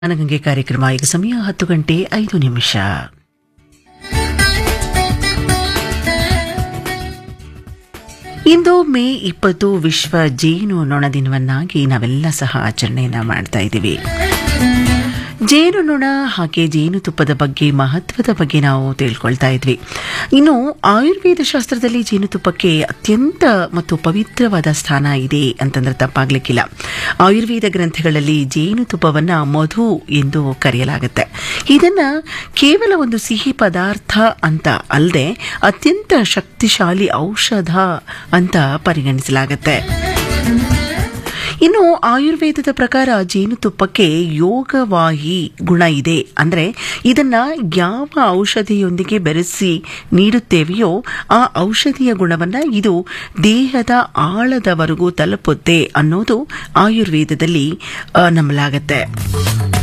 ನನಗಂಗೆ ಕಾರ್ಯಕ್ರಮ ಈಗ ಸಮಯ ಹತ್ತು ಗಂಟೆ ಐದು ನಿಮಿಷ ಇಂದು ಮೇ ಇಪ್ಪತ್ತು ವಿಶ್ವ ಜೇನು ನೊಣ ದಿನವನ್ನಾಗಿ ನಾವೆಲ್ಲ ಸಹ ಆಚರಣೆಯನ್ನ ಮಾಡ್ತಾ ಇದ್ದೀವಿ ಜೇನು ನೊಣ ಹಾಗೆ ಜೇನುತುಪ್ಪದ ಬಗ್ಗೆ ಮಹತ್ವದ ಬಗ್ಗೆ ನಾವು ತಿಳ್ಕೊಳ್ತಾ ಇದ್ವಿ ಇನ್ನು ಆಯುರ್ವೇದ ಶಾಸ್ತ್ರದಲ್ಲಿ ಜೇನುತುಪ್ಪಕ್ಕೆ ಅತ್ಯಂತ ಮತ್ತು ಪವಿತ್ರವಾದ ಸ್ಥಾನ ಇದೆ ಅಂತಂದ್ರೆ ತಪ್ಪಾಗ್ಲಿಕ್ಕಿಲ್ಲ ಆಯುರ್ವೇದ ಗ್ರಂಥಗಳಲ್ಲಿ ಜೇನುತುಪ್ಪವನ್ನ ಮಧು ಎಂದು ಕರೆಯಲಾಗುತ್ತೆ ಇದನ್ನ ಕೇವಲ ಒಂದು ಸಿಹಿ ಪದಾರ್ಥ ಅಂತ ಅಲ್ಲದೆ ಅತ್ಯಂತ ಶಕ್ತಿಶಾಲಿ ಔಷಧ ಅಂತ ಪರಿಗಣಿಸಲಾಗುತ್ತೆ ಇನ್ನು ಆಯುರ್ವೇದದ ಪ್ರಕಾರ ಜೇನುತುಪ್ಪಕ್ಕೆ ಯೋಗವಾಹಿ ಗುಣ ಇದೆ ಅಂದ್ರೆ ಇದನ್ನ ಯಾವ ಔಷಧಿಯೊಂದಿಗೆ ಬೆರೆಸಿ ನೀಡುತ್ತೇವೆಯೋ ಆ ಔಷಧಿಯ ಗುಣವನ್ನ ಇದು ದೇಹದ ಆಳದವರೆಗೂ ತಲುಪುತ್ತೆ ಅನ್ನೋದು ಆಯುರ್ವೇದದಲ್ಲಿ ಆ, ನಂಬಲಾಗತ್ತೆ